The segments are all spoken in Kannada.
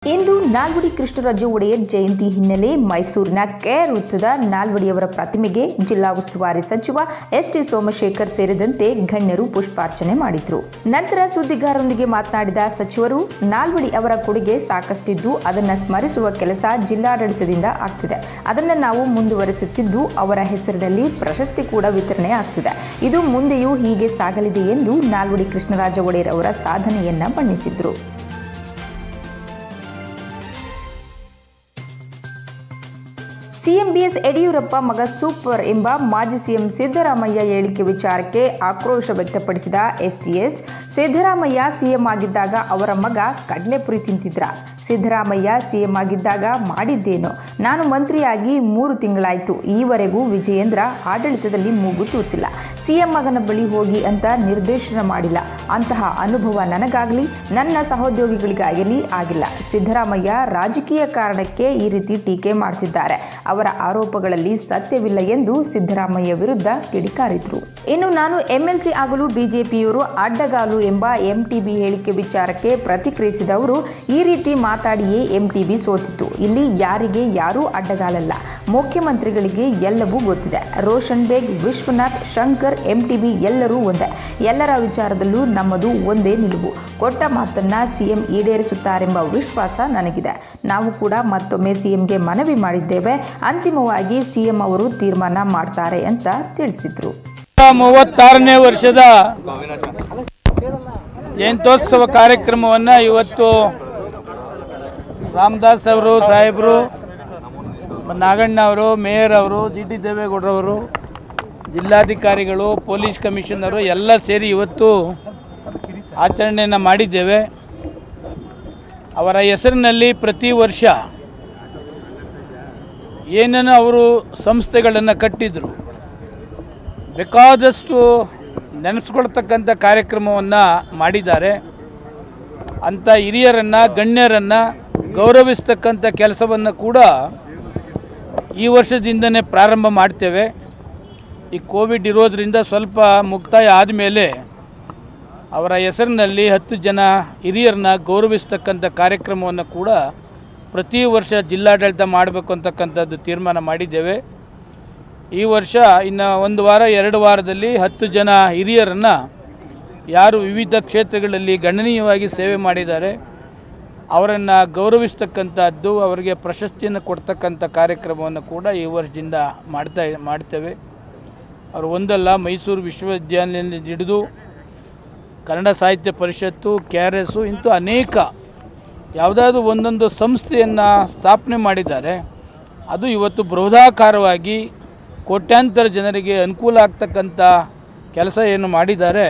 ಇಂದು ನಾಲ್ವಡಿ ಕೃಷ್ಣರಾಜ ಒಡೆಯರ್ ಜಯಂತಿ ಹಿನ್ನೆಲೆ ಮೈಸೂರಿನ ಕೆ ವೃತ್ತದ ನಾಲ್ವಡಿಯವರ ಪ್ರತಿಮೆಗೆ ಜಿಲ್ಲಾ ಉಸ್ತುವಾರಿ ಸಚಿವ ಎಸ್ ಟಿ ಸೋಮಶೇಖರ್ ಸೇರಿದಂತೆ ಗಣ್ಯರು ಪುಷ್ಪಾರ್ಚನೆ ಮಾಡಿದ್ರು ನಂತರ ಸುದ್ದಿಗಾರರೊಂದಿಗೆ ಮಾತನಾಡಿದ ಸಚಿವರು ನಾಲ್ವಡಿ ಅವರ ಕೊಡುಗೆ ಸಾಕಷ್ಟಿದ್ದು ಅದನ್ನು ಸ್ಮರಿಸುವ ಕೆಲಸ ಜಿಲ್ಲಾಡಳಿತದಿಂದ ಆಗ್ತಿದೆ ಅದನ್ನು ನಾವು ಮುಂದುವರಿಸುತ್ತಿದ್ದು ಅವರ ಹೆಸರಿನಲ್ಲಿ ಪ್ರಶಸ್ತಿ ಕೂಡ ವಿತರಣೆ ಆಗ್ತಿದೆ ಇದು ಮುಂದೆಯೂ ಹೀಗೆ ಸಾಗಲಿದೆ ಎಂದು ನಾಲ್ವಡಿ ಕೃಷ್ಣರಾಜ ಒಡೆಯರ್ ಅವರ ಸಾಧನೆಯನ್ನ ಬಣ್ಣಿಸಿದ್ರು ಸಿಎಂ ಬಿಎಸ್ ಯಡಿಯೂರಪ್ಪ ಮಗ ಸೂಪರ್ ಎಂಬ ಮಾಜಿ ಸಿಎಂ ಸಿದ್ದರಾಮಯ್ಯ ಹೇಳಿಕೆ ವಿಚಾರಕ್ಕೆ ಆಕ್ರೋಶ ವ್ಯಕ್ತಪಡಿಸಿದ ಎಸ್ಟಿಎಸ್ ಸಿದ್ದರಾಮಯ್ಯ ಸಿಎಂ ಆಗಿದ್ದಾಗ ಅವರ ಮಗ ಕಡಲೆಪುರಿ ತಿಂತಿದ್ರ ಸಿದ್ದರಾಮಯ್ಯ ಸಿಎಂ ಆಗಿದ್ದಾಗ ಮಾಡಿದ್ದೇನು ನಾನು ಮಂತ್ರಿಯಾಗಿ ಮೂರು ತಿಂಗಳಾಯಿತು ಈವರೆಗೂ ವಿಜಯೇಂದ್ರ ಆಡಳಿತದಲ್ಲಿ ಮೂಗು ತೂರಿಸಿಲ್ಲ ಸಿಎಂ ಮಗನ ಬಳಿ ಹೋಗಿ ಅಂತ ನಿರ್ದೇಶನ ಮಾಡಿಲ್ಲ ಅಂತಹ ಅನುಭವ ನನಗಾಗಲಿ ನನ್ನ ಸಹೋದ್ಯೋಗಿಗಳಿಗಾಗಲಿ ಆಗಿಲ್ಲ ಸಿದ್ದರಾಮಯ್ಯ ರಾಜಕೀಯ ಕಾರಣಕ್ಕೆ ಈ ರೀತಿ ಟೀಕೆ ಮಾಡ್ತಿದ್ದಾರೆ ಅವರ ಆರೋಪಗಳಲ್ಲಿ ಸತ್ಯವಿಲ್ಲ ಎಂದು ಸಿದ್ದರಾಮಯ್ಯ ವಿರುದ್ಧ ಕಿಡಿಕಾರಿದ್ರು ಇನ್ನು ನಾನು ಎಂಎಲ್ಸಿ ಆಗಲು ಬಿಜೆಪಿಯವರು ಅಡ್ಡಗಾಲು ಎಂಬ ಎಂಟಿಬಿ ಹೇಳಿಕೆ ವಿಚಾರಕ್ಕೆ ಪ್ರತಿಕ್ರಿಯಿಸಿದ ಅವರು ಈ ರೀತಿ ಮಾತಾಡಿಯೇ ಎಂಟಿಬಿ ಸೋತಿತ್ತು ಇಲ್ಲಿ ಯಾರಿಗೆ ಯಾರೂ ಅಡ್ಡಗಾಲಲ್ಲ ಮುಖ್ಯಮಂತ್ರಿಗಳಿಗೆ ಎಲ್ಲವೂ ಗೊತ್ತಿದೆ ರೋಷನ್ ಬೇಗ್ ವಿಶ್ವನಾಥ್ ಶಂಕರ್ ಎಂಟಿಬಿ ಎಲ್ಲರೂ ಒಂದೇ ಎಲ್ಲರ ವಿಚಾರದಲ್ಲೂ ನಮ್ಮದು ಒಂದೇ ನಿಲುವು ಕೊಟ್ಟ ಮಾತನ್ನ ಸಿಎಂ ಈಡೇರಿಸುತ್ತಾರೆಂಬ ವಿಶ್ವಾಸ ನನಗಿದೆ ನಾವು ಕೂಡ ಮತ್ತೊಮ್ಮೆ ಸಿಎಂಗೆ ಮನವಿ ಮಾಡಿದ್ದೇವೆ ಅಂತಿಮವಾಗಿ ಸಿಎಂ ಅವರು ತೀರ್ಮಾನ ಮಾಡ್ತಾರೆ ಅಂತ ತಿಳಿಸಿದ್ರು ಮೂವತ್ತಾರನೇ ವರ್ಷದ ಜಯಂತ್ಯೋತ್ಸವ ಕಾರ್ಯಕ್ರಮವನ್ನು ಇವತ್ತು ರಾಮದಾಸ್ ಅವರು ಸಾಹೇಬರು ನಾಗಣ್ಣ ಅವರು ಮೇಯರ್ ಅವರು ಜಿ ಟಿ ದೇವೇಗೌಡರವರು ಜಿಲ್ಲಾಧಿಕಾರಿಗಳು ಪೊಲೀಸ್ ಕಮಿಷನರು ಎಲ್ಲ ಸೇರಿ ಇವತ್ತು ಆಚರಣೆಯನ್ನು ಮಾಡಿದ್ದೇವೆ ಅವರ ಹೆಸರಿನಲ್ಲಿ ಪ್ರತಿ ವರ್ಷ ಏನೇನು ಅವರು ಸಂಸ್ಥೆಗಳನ್ನು ಕಟ್ಟಿದರು ಬೇಕಾದಷ್ಟು ನೆನೆಸ್ಕೊಳ್ತಕ್ಕಂಥ ಕಾರ್ಯಕ್ರಮವನ್ನು ಮಾಡಿದ್ದಾರೆ ಅಂಥ ಹಿರಿಯರನ್ನು ಗಣ್ಯರನ್ನು ಗೌರವಿಸ್ತಕ್ಕಂಥ ಕೆಲಸವನ್ನು ಕೂಡ ಈ ವರ್ಷದಿಂದನೇ ಪ್ರಾರಂಭ ಮಾಡ್ತೇವೆ ಈ ಕೋವಿಡ್ ಇರೋದರಿಂದ ಸ್ವಲ್ಪ ಮುಕ್ತಾಯ ಆದಮೇಲೆ ಅವರ ಹೆಸರಿನಲ್ಲಿ ಹತ್ತು ಜನ ಹಿರಿಯರನ್ನ ಗೌರವಿಸ್ತಕ್ಕಂಥ ಕಾರ್ಯಕ್ರಮವನ್ನು ಕೂಡ ಪ್ರತಿ ವರ್ಷ ಜಿಲ್ಲಾಡಳಿತ ಮಾಡಬೇಕು ಅಂತಕ್ಕಂಥದ್ದು ತೀರ್ಮಾನ ಮಾಡಿದ್ದೇವೆ ಈ ವರ್ಷ ಇನ್ನು ಒಂದು ವಾರ ಎರಡು ವಾರದಲ್ಲಿ ಹತ್ತು ಜನ ಹಿರಿಯರನ್ನು ಯಾರು ವಿವಿಧ ಕ್ಷೇತ್ರಗಳಲ್ಲಿ ಗಣನೀಯವಾಗಿ ಸೇವೆ ಮಾಡಿದ್ದಾರೆ ಅವರನ್ನು ಗೌರವಿಸ್ತಕ್ಕಂಥದ್ದು ಅವರಿಗೆ ಪ್ರಶಸ್ತಿಯನ್ನು ಕೊಡ್ತಕ್ಕಂಥ ಕಾರ್ಯಕ್ರಮವನ್ನು ಕೂಡ ಈ ವರ್ಷದಿಂದ ಮಾಡ್ತಾ ಮಾಡ್ತೇವೆ ಅವರು ಒಂದಲ್ಲ ಮೈಸೂರು ವಿಶ್ವವಿದ್ಯಾನಿಲಯದಿಂದ ಹಿಡಿದು ಕನ್ನಡ ಸಾಹಿತ್ಯ ಪರಿಷತ್ತು ಕೆ ಆರ್ ಎಸ್ಸು ಇಂಥ ಅನೇಕ ಯಾವುದಾದ್ರೂ ಒಂದೊಂದು ಸಂಸ್ಥೆಯನ್ನು ಸ್ಥಾಪನೆ ಮಾಡಿದ್ದಾರೆ ಅದು ಇವತ್ತು ಬೃಹದಾಕಾರವಾಗಿ ಕೋಟ್ಯಾಂತರ ಜನರಿಗೆ ಅನುಕೂಲ ಆಗ್ತಕ್ಕಂಥ ಕೆಲಸ ಏನು ಮಾಡಿದ್ದಾರೆ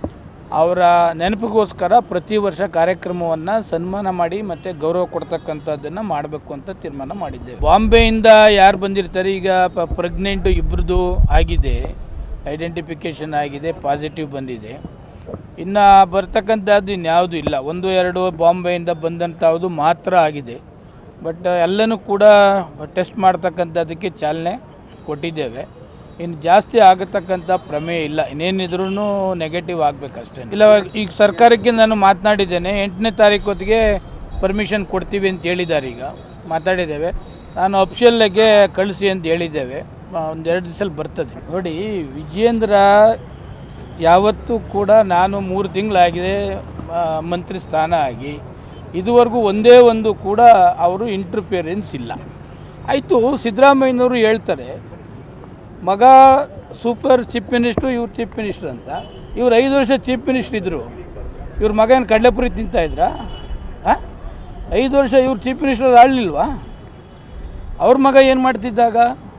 ಅವರ ನೆನಪಿಗೋಸ್ಕರ ಪ್ರತಿ ವರ್ಷ ಕಾರ್ಯಕ್ರಮವನ್ನು ಸನ್ಮಾನ ಮಾಡಿ ಮತ್ತು ಗೌರವ ಕೊಡ್ತಕ್ಕಂಥದ್ದನ್ನು ಮಾಡಬೇಕು ಅಂತ ತೀರ್ಮಾನ ಮಾಡಿದ್ದೇವೆ ಬಾಂಬೆಯಿಂದ ಯಾರು ಬಂದಿರ್ತಾರೆ ಈಗ ಪ ಪ್ರೆಗ್ನೆಂಟು ಇಬ್ಬರದು ಆಗಿದೆ ಐಡೆಂಟಿಫಿಕೇಷನ್ ಆಗಿದೆ ಪಾಸಿಟಿವ್ ಬಂದಿದೆ ಇನ್ನು ಬರ್ತಕ್ಕಂಥದ್ದು ಇನ್ಯಾವುದೂ ಇಲ್ಲ ಒಂದು ಎರಡು ಬಾಂಬೆಯಿಂದ ಬಂದಂಥದ್ದು ಮಾತ್ರ ಆಗಿದೆ ಬಟ್ ಎಲ್ಲನೂ ಕೂಡ ಟೆಸ್ಟ್ ಮಾಡ್ತಕ್ಕಂಥದ್ದಕ್ಕೆ ಚಾಲನೆ ಕೊಟ್ಟಿದ್ದೇವೆ ಇನ್ನು ಜಾಸ್ತಿ ಆಗತಕ್ಕಂಥ ಪ್ರಮೇಯ ಇಲ್ಲ ಇನ್ನೇನಿದ್ರೂ ನೆಗೆಟಿವ್ ಆಗಬೇಕಷ್ಟೇ ಇಲ್ಲ ಈಗ ಸರ್ಕಾರಕ್ಕೆ ನಾನು ಮಾತನಾಡಿದ್ದೇನೆ ಎಂಟನೇ ತಾರೀಕು ಹೊತ್ತಿಗೆ ಪರ್ಮಿಷನ್ ಕೊಡ್ತೀವಿ ಅಂತ ಹೇಳಿದ್ದಾರೆ ಈಗ ಮಾತಾಡಿದ್ದೇವೆ ನಾನು ಅಫಿಷಿಯಲ್ಲಾಗೆ ಕಳಿಸಿ ಅಂತ ಹೇಳಿದ್ದೇವೆ ಒಂದೆರಡು ದಿವಸದಲ್ಲಿ ಬರ್ತದೆ ನೋಡಿ ವಿಜೇಂದ್ರ ಯಾವತ್ತೂ ಕೂಡ ನಾನು ಮೂರು ತಿಂಗಳಾಗಿದೆ ಆ, ಮಂತ್ರಿ ಸ್ಥಾನ ಆಗಿ ಇದುವರೆಗೂ ಒಂದೇ ಒಂದು ಕೂಡ ಅವರು ಇಂಟರ್ಫಿಯರೆನ್ಸ್ ಇಲ್ಲ ಆಯಿತು ಸಿದ್ದರಾಮಯ್ಯನವರು ಹೇಳ್ತಾರೆ ಮಗ ಸೂಪರ್ ಚೀಫ್ ಮಿನಿಸ್ಟ್ರು ಇವ್ರು ಚೀಫ್ ಮಿನಿಸ್ಟ್ರ್ ಅಂತ ಇವ್ರು ಐದು ವರ್ಷ ಚೀಫ್ ಮಿನಿಸ್ಟ್ರ್ ಇದ್ದರು ಇವ್ರ ಮಗ ಏನು ಕಡಲೆಪುರಿ ತಿಂತಾ ಇದ್ರಾ ಹಾಂ ಐದು ವರ್ಷ ಇವ್ರು ಚೀಫ್ ಮಿನಿಸ್ಟರ್ ಆಳಲಿಲ್ವಾ ಅವ್ರ ಮಗ ಏನು ಮಾಡ್ತಿದ್ದಾಗ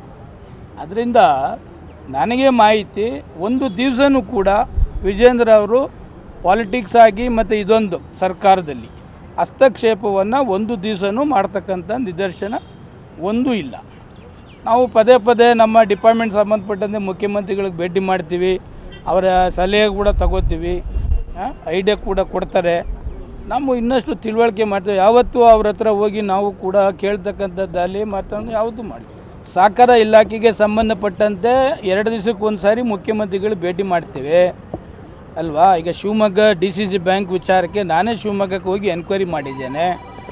ಅದರಿಂದ ನನಗೆ ಮಾಹಿತಿ ಒಂದು ದಿವಸನೂ ಕೂಡ ವಿಜೇಂದ್ರ ಅವರು ಪಾಲಿಟಿಕ್ಸ್ ಆಗಿ ಮತ್ತು ಇದೊಂದು ಸರ್ಕಾರದಲ್ಲಿ ಹಸ್ತಕ್ಷೇಪವನ್ನು ಒಂದು ದಿವಸನೂ ಮಾಡ್ತಕ್ಕಂಥ ನಿದರ್ಶನ ಒಂದೂ ಇಲ್ಲ ನಾವು ಪದೇ ಪದೇ ನಮ್ಮ ಡಿಪಾರ್ಟ್ಮೆಂಟ್ ಸಂಬಂಧಪಟ್ಟಂತೆ ಮುಖ್ಯಮಂತ್ರಿಗಳಿಗೆ ಭೇಟಿ ಮಾಡ್ತೀವಿ ಅವರ ಸಲಹೆ ಕೂಡ ತಗೋತೀವಿ ಐಡಿಯಾ ಕೂಡ ಕೊಡ್ತಾರೆ ನಾವು ಇನ್ನಷ್ಟು ತಿಳುವಳಿಕೆ ಮಾಡ್ತೀವಿ ಯಾವತ್ತೂ ಅವ್ರ ಹತ್ರ ಹೋಗಿ ನಾವು ಕೂಡ ಕೇಳ್ತಕ್ಕಂಥದ್ದಲ್ಲಿ ಮತ್ತೊಂದು ಯಾವುದು ಮಾಡ್ತೀವಿ ಸಹಕಾರ ಇಲಾಖೆಗೆ ಸಂಬಂಧಪಟ್ಟಂತೆ ಎರಡು ದಿವಸಕ್ಕೆ ಒಂದು ಸಾರಿ ಮುಖ್ಯಮಂತ್ರಿಗಳು ಭೇಟಿ ಮಾಡ್ತೇವೆ ಅಲ್ವಾ ಈಗ Shivamogga D C C bank ವಿಚಾರಕ್ಕೆ ನಾನೇ ಶಿವಮೊಗ್ಗಕ್ಕೆ ಹೋಗಿ ಎನ್ಕ್ವೈರಿ ಮಾಡಿದ್ದೇನೆ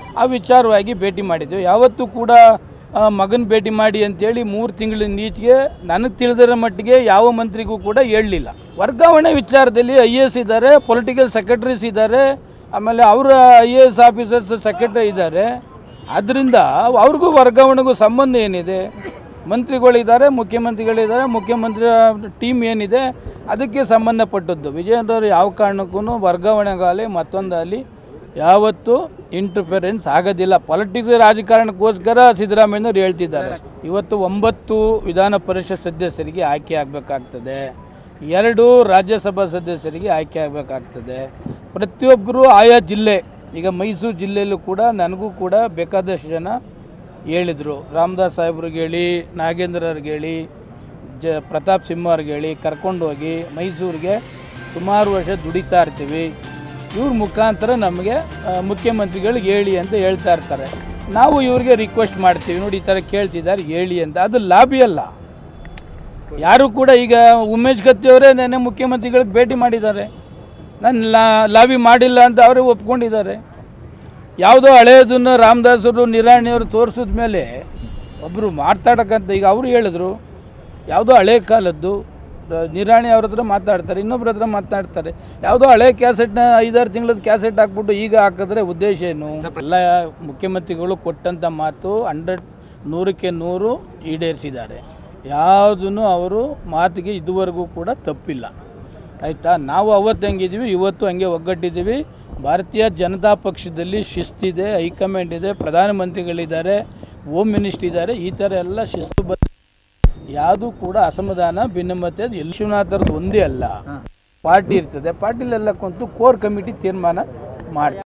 ಆ ವಿಚಾರವಾಗಿ ಭೇಟಿ ಮಾಡಿದ್ವಿ ಯಾವತ್ತೂ ಕೂಡ ಮಗನ ಭೇಟಿ ಮಾಡಿ ಅಂತೇಳಿ ಮೂರು ತಿಂಗಳಿನ ಈಚೆಗೆ ನನಗೆ ತಿಳಿದಿರೋ ಮಟ್ಟಿಗೆ ಯಾವ ಮಂತ್ರಿಗೂ ಕೂಡ ಹೇಳಲಿಲ್ಲ ವರ್ಗಾವಣೆ ವಿಚಾರದಲ್ಲಿ ಐ ಎ ಎಸ್ ಇದ್ದಾರೆ ಪೊಲಿಟಿಕಲ್ ಸೆಕ್ರೆಟರೀಸ್ ಇದ್ದಾರೆ ಆಮೇಲೆ ಅವರ I A S officers secretary ಇದ್ದಾರೆ ಆದ್ದರಿಂದ ಅವ್ರಿಗೂ ವರ್ಗಾವಣೆಗೂ ಸಂಬಂಧ ಏನಿದೆ ಮಂತ್ರಿಗಳಿದ್ದಾರೆ ಮುಖ್ಯಮಂತ್ರಿಗಳಿದ್ದಾರೆ ಮುಖ್ಯಮಂತ್ರಿ ಟೀಮ್ ಏನಿದೆ ಅದಕ್ಕೆ ಸಂಬಂಧಪಟ್ಟದ್ದು ವಿಜಯೇಂದ್ರ ಯಾವ ಕಾರಣಕ್ಕೂ ವರ್ಗಾವಣೆಗಾಗಲಿ ಮತ್ತೊಂದಾಗಲಿ ಯಾವತ್ತೂ ಇಂಟರ್ಫಿರೆನ್ಸ್ ಆಗೋದಿಲ್ಲ ಪಾಲಿಟಿಕ್ಸ್ ರಾಜಕಾರಣಕ್ಕೋಸ್ಕರ ಸಿದ್ದರಾಮಯ್ಯನವ್ರು ಹೇಳ್ತಿದ್ದಾರೆ ಇವತ್ತು ಒಂಬತ್ತು ವಿಧಾನ ಪರಿಷತ್ ಸದಸ್ಯರಿಗೆ ಆಯ್ಕೆ ಆಗಬೇಕಾಗ್ತದೆ ಎರಡು ರಾಜ್ಯಸಭಾ ಸದಸ್ಯರಿಗೆ ಆಯ್ಕೆ ಆಗಬೇಕಾಗ್ತದೆ ಪ್ರತಿಯೊಬ್ಬರು ಆಯಾ ಜಿಲ್ಲೆ ಈಗ ಮೈಸೂರು ಜಿಲ್ಲೆಯಲ್ಲೂ ಕೂಡ ನನಗೂ ಕೂಡ ಬೇಕಾದಷ್ಟು ಜನ ಹೇಳಿದರು ರಾಮದಾಸ್ ಸಾಹೇಬ್ರಿಗೆ ಹೇಳಿ ನಾಗೇಂದ್ರ ಅವ್ರಿಗೆ ಹೇಳಿ ಜ ಪ್ರತಾಪ್ ಸಿಂಹ ಅವ್ರಿಗೆ ಹೇಳಿ ಕರ್ಕೊಂಡು ಹೋಗಿ ಮೈಸೂರಿಗೆ ಸುಮಾರು ವರ್ಷ ದುಡಿತಾ ಇರ್ತೀವಿ ಇವ್ರ ಮುಖಾಂತರ ನಮಗೆ ಆ, ಮುಖ್ಯಮಂತ್ರಿಗಳಿಗೆ ಹೇಳಿ ಅಂತ ಹೇಳ್ತಾ ಇರ್ತಾರೆ ನಾವು ಇವ್ರಿಗೆ ರಿಕ್ವೆಸ್ಟ್ ಮಾಡ್ತೀವಿ ನೋಡಿ ಈ ಥರ ಕೇಳ್ತಿದ್ದಾರೆ ಹೇಳಿ ಅಂತ ಅದು ಲಾಬಿ ಅಲ್ಲ ಯಾರು ಕೂಡ ಈಗ ಉಮೇಶ್ ಕತ್ತಿಯವರೇ ನೆನ್ನೆ ಮುಖ್ಯಮಂತ್ರಿಗಳಿಗೆ ಭೇಟಿ ಮಾಡಿದ್ದಾರೆ ನಾನು ಲಾ ಲಾಬಿ ಮಾಡಿಲ್ಲ ಅಂತ ಅವರೇ ಒಪ್ಕೊಂಡಿದ್ದಾರೆ ಯಾವುದೋ ಹಳೆಯದನ್ನು ರಾಮದಾಸರು ನಿರಾಣಿಯವರು ತೋರಿಸಿದ ಮೇಲೆ ಒಬ್ಬರು ಮಾತಾಡಕ್ಕಂತ ಈಗ ಅವರು ಹೇಳಿದ್ರು ಯಾವುದೋ ಹಳೆ ಕಾಲದ್ದು ರ- ನಿರಾಣಿ ಅವ್ರ ಹತ್ರ ಮಾತಾಡ್ತಾರೆ ಇನ್ನೊಬ್ರ ಹತ್ರ ಮಾತಾಡ್ತಾರೆ ಯಾವುದೋ ಹಳೆ ಕ್ಯಾಸೆಟ್ನ ಐದಾರು ತಿಂಗಳದ ಕ್ಯಾಸೆಟ್ ಹಾಕ್ಬಿಟ್ಟು ಈಗ ಹಾಕಿದ್ರೆ ಉದ್ದೇಶ ಏನು ಎಲ್ಲ ಮುಖ್ಯಮಂತ್ರಿಗಳು ಕೊಟ್ಟಂಥ ಮಾತು ಹಂಡ್ರೆಡ್ ನೂರಕ್ಕೆ ನೂರು ಈಡೇರಿಸಿದ್ದಾರೆ ಯಾವುದನ್ನು ಅವರು ಮಾತಿಗೆ ಇದುವರೆಗೂ ಕೂಡ ತಪ್ಪಿಲ್ಲ ಆಯಿತಾ ನಾವು ಅವತ್ತು ಹೆಂಗಿದ್ದೀವಿ ಇವತ್ತು ಹಂಗೆ ಒಗ್ಗಟ್ಟಿದ್ದೀವಿ ಭಾರತೀಯ ಜನತಾ ಪಕ್ಷದಲ್ಲಿ ಶಿಸ್ತಿದೆ ಹೈಕಮಾಂಡ್ ಇದೆ ಪ್ರಧಾನಮಂತ್ರಿಗಳಿದ್ದಾರೆ ಹೋಮ್ ಮಿನಿಸ್ಟ್ರ್ ಇದ್ದಾರೆ ಈ ಥರ ಎಲ್ಲ ಶಿಸ್ತುಬದ್ಧ ಯಾವುದು ಕೂಡ ಅಸಮಾಧಾನ ಭಿನ್ನಮತ ಎಲ್ಲಿ ವಿಶ್ವನಾಥರದ್ದು ಒಂದೇ ಅಲ್ಲ ಪಾರ್ಟಿ ಇರ್ತದೆ ಪಾರ್ಟಿಲೆಲ್ಲ ಕುಂತು ಕೋರ್ ಕಮಿಟಿ ತೀರ್ಮಾನ ಮಾಡಿ